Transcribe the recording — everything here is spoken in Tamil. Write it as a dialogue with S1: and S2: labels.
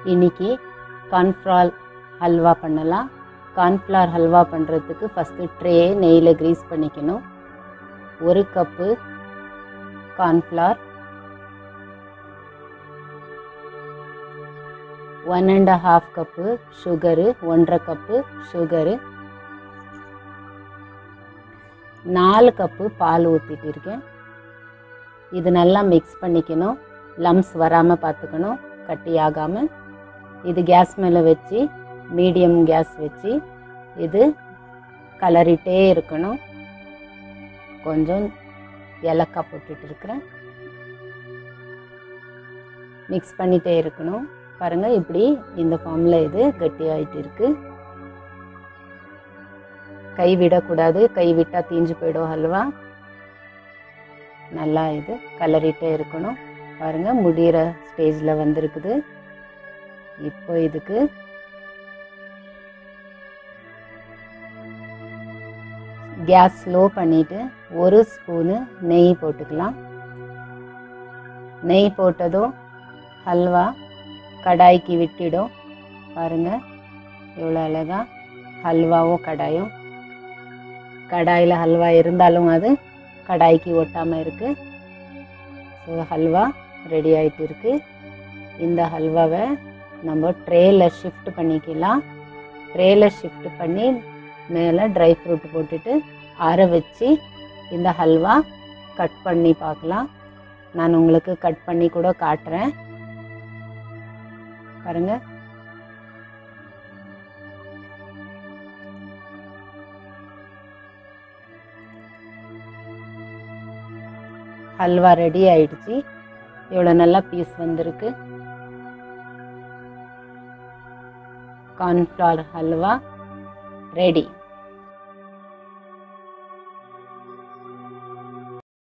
S1: இன்னைக்கு கார்ன்ஃப்ளார் ஹல்வா பண்ணலாம் கார்ன்ஃப்ளார் ஹல்வா பண்ணுறதுக்கு ஃபஸ்ட்டு ட்ரே நெய்யில் க்ரீஸ் பண்ணிக்கணும் ஒரு cup cornflour one and half cup sugar ஒன்றரை கப்பு சுகரு நாலு கப்பு பால் ஊற்றிட்டு இருக்கேன் இது நல்லா மிக்ஸ் பண்ணிக்கணும் லம்ஸ் வராமல் பார்த்துக்கணும் கட்டி ஆகாமல் இது கேஸ் மேலே வச்சு மீடியம் கேஸ் வச்சு இது கலரிட்டே இருக்கணும் கொஞ்சம் ஏலக்காய் போட்டுட்டு இருக்கிறேன் மிக்ஸ் பண்ணிகிட்டே இருக்கணும் பாருங்கள் இப்படி இந்த ஃபார்மில் இது கட்டி ஆகிட்டு இருக்கு கை விடக்கூடாது கை விட்டால் தீஞ்சு போயிடும் ஹல்வா நல்லா இது கலரிட்டே இருக்கணும் பாருங்கள் முடிகிற ஸ்டேஜில் வந்திருக்குது இப்போ இதுக்கு கேஸ் ஸ்லோ பண்ணிவிட்டு ஒரு ஸ்பூனு நெய் போட்டுக்கலாம் நெய் போட்டதும் ஹல்வா கடாய்க்கு விட்டுடும் பாருங்கள் எவ்வளோ அழகாக ஹல்வாவும் கடாயும் கடாயில் ஹல்வா இருந்தாலும் அது கடாய்க்கு ஒட்டாமல் இருக்குது ஸோ ஹல்வா ரெடி ஆகிட்டு இருக்கு இந்த ஹல்வாவை நம்ம ட்ரேயில் ஷிஃப்ட் பண்ணிக்கலாம் ட்ரேயில் ஷிஃப்ட் பண்ணி மேலே ட்ரை ஃப்ரூட் போட்டுட்டு ஆற வச்சு இந்த ஹல்வா கட் பண்ணி பார்க்கலாம் நான் உங்களுக்கு கட் பண்ணி கூட காட்டுறேன் பாருங்கள் ஹல்வா ரெடி ஆயிடுச்சு இவ்வளோ நல்லா பீஸ் வந்திருக்கு கார்ன்ஃப்ளவர் ஹல்வா ரெடி